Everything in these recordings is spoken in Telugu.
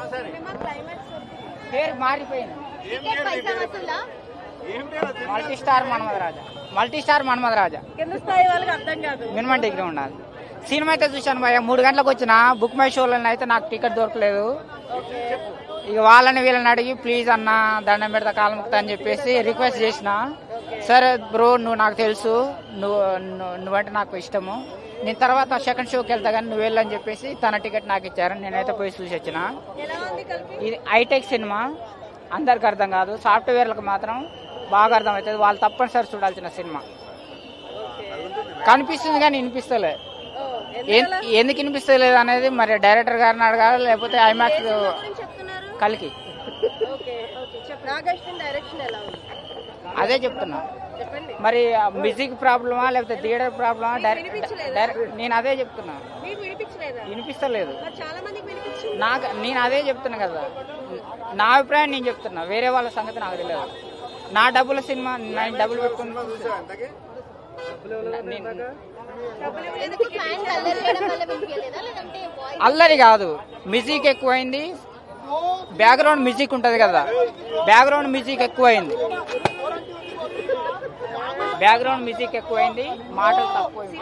సినిమా క్లైమాక్స్ పేరు మారిపోయింది టికెట్ పైసా వసూలా multi star Manmadha Raja multi star Manmadha Raja కింద స్థాయి వాళ్ళకి అర్థం కాదు మినిమం డిగ్రీ ఉండాలి సినిమా అయితే చూశాను భయ్య మూడు గంటలకు వచ్చిన బుక్ మై షోలో అయితే నాకు టికెట్ దొరకలేదు ఇక వాళ్ళని వీళ్ళని అడిగి ప్లీజ్ అన్న దండం పెడతా కాలం ముక్తా అని చెప్పేసి రిక్వెస్ట్ చేసిన సరే బ్రో నువ్వు నాకు తెలుసు నువ్వు నువ్వు- నువ్వంటే నాకు ఇష్టము నేను తర్వాత సెకండ్ షోకి వెళ్తా కానీ నువ్వు వెళ్ళని చెప్పేసి తన టికెట్ నాకు ఇచ్చారు నేనైతే పోయి చూసి వచ్చిన ఎలా ఉంది కలిపి ఇది హైటెక్ సినిమా అందరికి అర్థం కాదు సాఫ్ట్వేర్లకు మాత్రం బాగా అర్థం అవుతుంది వాళ్ళు తప్పనిసరి చూడాల్సిన సినిమా కనిపిస్తుంది కానీ వినిపిస్తలే ఓ, ఎన్- ఎందుకు వినిపిస్తలేదు అనేది మరి డైరెక్టర్ గారిని అడగాలి లేకపోతే ఐమాక్స్ గురించి చెప్తున్నారు కలికి ఓకే ఓకే చెప్పు నాగేశ్వరం డైరెక్షన్ ఎలా ఉంది అదే చెప్తున్నా చెప్పండి మరి మ్యూజిక్ ప్రాబ్లమా లేకపోతే థియేటర్ ప్రాబ్లమా వినిపించలేదా? డైరెక్ట్ నేను అదే చెప్తున్నా మీకు వినిపించలేదా వినిపిస్తలేదు మరి చాలా మందికి వినిపించింది నాకు నేను అదే చెప్తున్నా కదా నా అభిప్రాయం నేను చెప్తున్నా వేరే వాళ్ళ సంగతి నాకు తెలియదు నా డబ్బుల సినిమా నేను డబ్బులు పెట్టుకుని నేను- ఎందుకు ఫ్యాన్స్ అల్లరి చేయడం వల్ల వినిపించలేదా లేదంటే వాయిస్ అల్లరి కాదు మ్యూజిక్ ఎక్కువైంది బ్యాక్గ్రౌండ్ మ్యూజిక్ ఉంటది కదా బ్యాక్గ్రౌండ్ మ్యూజిక్ ఎక్కువైంది బ్యాక్గ్రౌండ్ మ్యూజిక్ ఎక్కువైంది మాటలు తక్కువైంది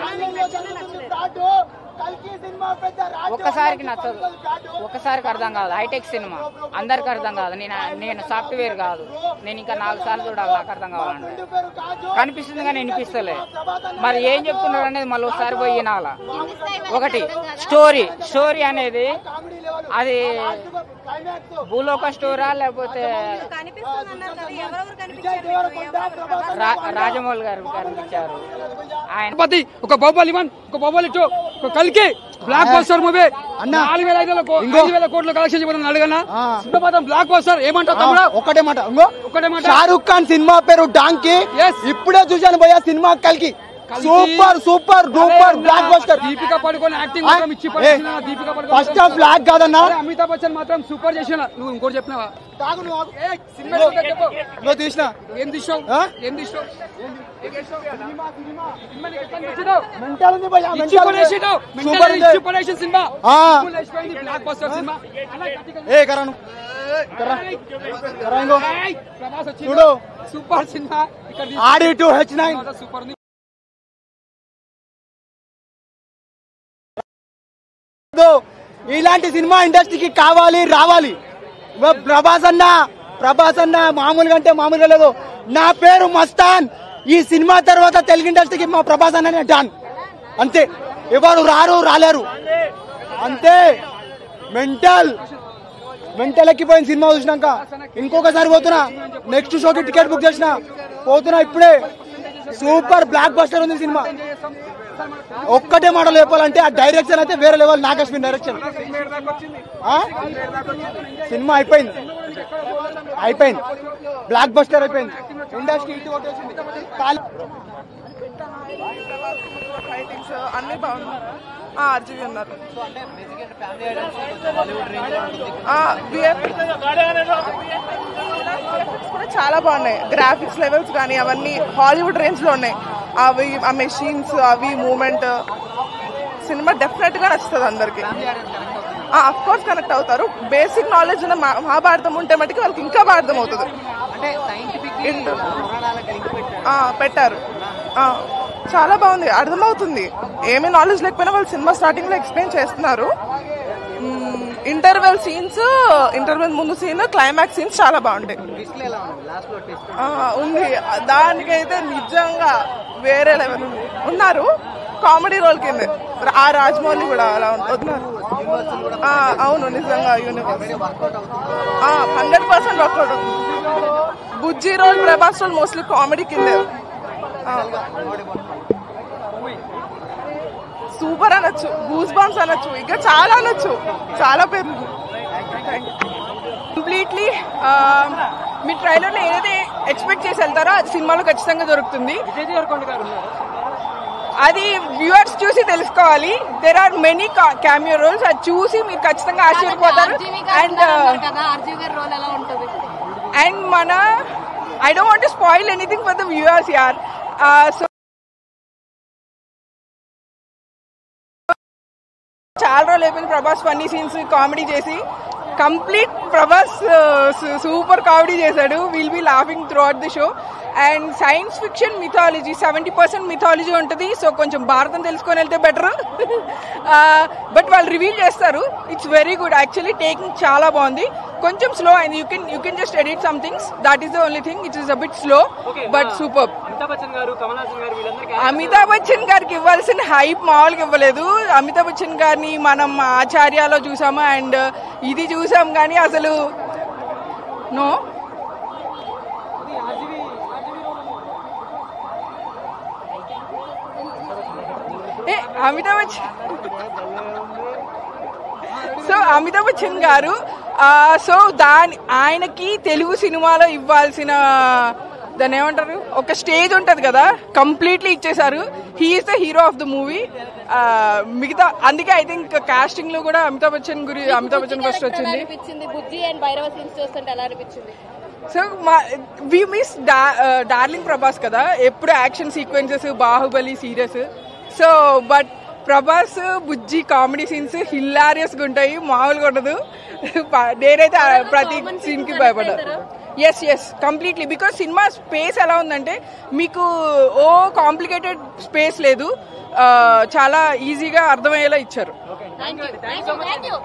ఒక్కసారికి నచ్చదు ఒక్కసారికి అర్థం కాదు హైటెక్ సినిమా అందరికి అర్థం కాదు నేను నేను సాఫ్ట్వేర్ కాదు నేను ఇంకా నాలుగు సార్లు చూడాలి నాకు అర్థం కావాలంటే కనిపిస్తుంది కానీ వినిపిస్తలే మరి ఏం చెప్తున్నారు అనేది మళ్ళీ ఒకసారి పోయి వినాలా కింది స్థాయి వాళ్ళకి ఒకటి అర్థం కాదా? స్టోరీ స్టోరీ అనేది అది భూలోక స్టోరా లేకపోతే కనిపిస్తుంది అన్నారు కదా ఎవరెవరు కనిపించారు మీకు? ఎవరెవరు? ప్రభాస్ రా- రాజమౌళి గారు కనిపించారు ఆయన పతి ఒక బాహుబలి వన్ ఒక బాహుబలి టూ ఒక కలికి బ్లాక్ బస్టర్ మూవీ నాలుగు వేల ఐదు వేల కో- ఐదు వేల కోట్ల కలెక్షన్ చెప్పడం అడగనా సిద్ధపదం బ్లాక్ బస్టర్ ఏమంటావు తమ్ముడా ఒకటే మాట ఇంకో ఒకటే మాట షారూక్ ఖాన్ సినిమా పేరు డాంకి Yes. ఇప్పుడే చూశాను భయ్యా సినిమా కలికి కలికి. Super super duper block buster Deepika పడుకొని యాక్టింగ్ మాత్రం ఇచ్చి పడేసిన దీపిక పడుకొని ఫస్ట్ హాఫ్ బ్లాక్ కాదన్నా అరే, అమితాబ్ బచ్చన్ మాత్రం సూపర్ చేసిన నువ్వు ఇంకోటి చెప్పినావా తాగు నువ్వు ఆగు. ఏ, సినిమా ఏంటో చెప్పు నువ్వు తీసిన ఏం తీసావు ఆ? ఏం తీసావు ఏం తీసావు? సినిమా నీకు ఎట్లా నచ్చిందో? మెంటల్ ఉంది భయ్యా ఇచ్చి మెంటల్ ఉంది. పడేసిండు. సూపర్ మెంటల్ ఉంది. ఇచ్చి పడేసిన సినిమా ఆ. ఫుల్ అయిపోయింది, బ్లాక్ బస్టర్ సినిమా అలా గట్టిగా ఏ కరాను కరా కరా ఇంకో ఏయ్, ప్రభాస్ వచ్చిండు. చూడు. సూపర్ సినిమా ఇక్కడ తీసి- ఆడి టు హెచ్ నైన్ సూపర్ ఉంది ఇలాంటి సినిమా ఇండస్ట్రీకి కావాలి రావాలి ఇగో ప్రభాస్ అన్న ప్రభాస్ అన్న మామూలుగా అంటే మామూలుగా లేదు నా పేరు మస్తాన్ ఈ సినిమా తర్వాత తెలుగు ఇండస్ట్రీకి మా ప్రభాస్ అన్ననే డాన్ అంతే ఎవరు రారు రాలేరు అంతే మెంటల్ మెంటల్ ఎక్కిపోయిన సినిమా చూసినాక ఇంకొకసారి పోతున్నా నెక్స్ట్ షోకి టికెట్ బుక్ చేసిన పోతున్నా ఇప్పుడే సూపర్ బ్లాక్ బస్టర్ ఉంది సినిమా ఒక్కటే మాట చెప్పాలంటే ఆ డైరెక్షన్ అయితే వేరే లెవెల్ నాగేశ్వరి డైరెక్షన్ ఆ? సినిమా అయిపోయింది అయిపోయింది బ్లాక్ బస్టర్ అయిపోయింది ఇండస్ట్రీ ఇటు కొట్టేసింది కాలి- ఫైటింగ్స్ అన్ని బాగున్నాయి ఆర్జీవి ఉన్నారు ఆ, VFX కూడా చాలా బాగున్నాయి గ్రాఫిక్స్ లెవెల్స్ కానీ అవన్నీ హాలీవుడ్ రేంజ్ లో ఉన్నాయి అవి ఆ మెషిన్స్ అవి మూమెంట్ సినిమా డెఫినెట్ గా నచ్చుతుంది అందరికి అఫ్ కోర్స్ కనెక్ట్ అవుతారు బేసిక్ నాలెడ్జ్ ఉన్న మహా- మహాభారతం ఉంటే మటుకు వాళ్ళకి ఇంకా బాగా అర్థం అవుతుంది ఇంట్- ఆ, పెట్టారు ఆ, చాలా బాగుంది అర్థమవుతుంది ఏమీ నాలెడ్జ్ లేకపోయినా వాళ్ళు సినిమా స్టార్టింగ్ లో ఎక్స్ప్లెయిన్ చేస్తున్నారు ఇంటర్వెల్ సీన్స్ ఇంటర్వెల్ ముందు సీన్ క్లైమాక్స్ సీన్స్ చాలా బాగుంటాయి ఆ, ఉంది దానికైతే నిజంగా వేరే లెవెల్ ఉంది ఉన్నారు కామెడీ రోల్ కింద ఆ రాజమౌళి కూడా అలా ఉన్నారు ఆ, అవును నిజంగా universe hundred percent work out Bujji role Prabhas role mostly comedy కిందే ఆ. సూపర్ అనొచ్చు గూస్ బాంబ్స్ అనొచ్చు ఇంకా చాలా అనొచ్చు చాలా పేర్లు కంప్లీట్లీ మీ ట్రైలర్ లో ఏదైతే ఎక్స్పెక్ట్ చేసి వెళ్తారో అది సినిమాలో ఖచ్చితంగా దొరుకుతుంది అది వ్యూవర్స్ చూసి తెలుసుకోవాలి there are many cameo roles అది చూసి మీరు ఖచ్చితంగా ఆశ్చర్యపోతారు అండ్ కదా ఆర్జీవి గారి రోల్ ఎలా ఉంటుంది అండ్ మన I don't want spoil anything for the viewers యార్ సో చాలా రోజులు అయిపోయింది ప్రభాస్ ఫన్నీ సీన్స్ కామెడీ చేసి కంప్లీట్ ప్రభాస్ సూపర్ కామెడీ చేశాడు will be laughing throughout the show and science fiction mythology seventy percent mythology ఉంటుంది సో కొంచెం భారతం తెలుసుకొని వెళ్తే బెటర్ బట్ వాళ్ళు రివీల్ చేస్తారు it's very good actually taking చాలా బాగుంది కొంచెం స్లో అయింది you can you can just edit some things that is the only thing it is a bit slow but super Amitabh Bachchan garu Kamal Haasan గారు వీళ్ళందరికీ అమితాబ్ బచ్చన్ గారికి ఇవ్వాల్సిన హైప్ మామూలుగా ఇవ్వలేదు అమితాబ్ బచ్చన్ గారిని మనం ఆచార్యలో చూసాము అండ్ ఇది చూసాం కానీ అసలు నో ఏ అమితాబ్ బచ్చన్ సో అమితాబ్ బచ్చన్ గారు ఆ, సో దాని ఆయనకి తెలుగు సినిమాలో ఇవ్వాల్సిన దాన్ని ఏమంటారు ఒక స్టేజ్ ఉంటది కదా కంప్లీట్లీ ఇచ్చేశారు he is the hero of the movie మిగతా అందుకే ఐ థింక్ కాస్టింగ్ లో కూడా అమితాబ్ బచ్చన్ గురి అమితాబ్ బచ్చన్ ఫస్ట్ ఎలా వచ్చింది అనిపించింది బుజ్జి అండ్ భైరవ సీన్స్ చూస్తుంటే ఎలా అనిపించింది సో మా వి మిస్ డార్లింగ్ ప్రభాస్ కదా ఎప్పుడు action sequences Baahubali serious so but Prabhas Bujji comedy scenes hilarious గా ఉంటాయి మామూలుగా ఉండదు ప- నేనైతే ఆ ప్రతి సీన్ కి భయపడ్డా yes yes completely because cinema space ఎలా ఉందంటే మీకు ఓ కాంప్లికేటెడ్ స్పేస్ లేదు ఆ, చాలా ఈజీగా అర్థమయ్యేలా ఇచ్చారు థ్యాంక్ యూ థ్యాంక్ యూ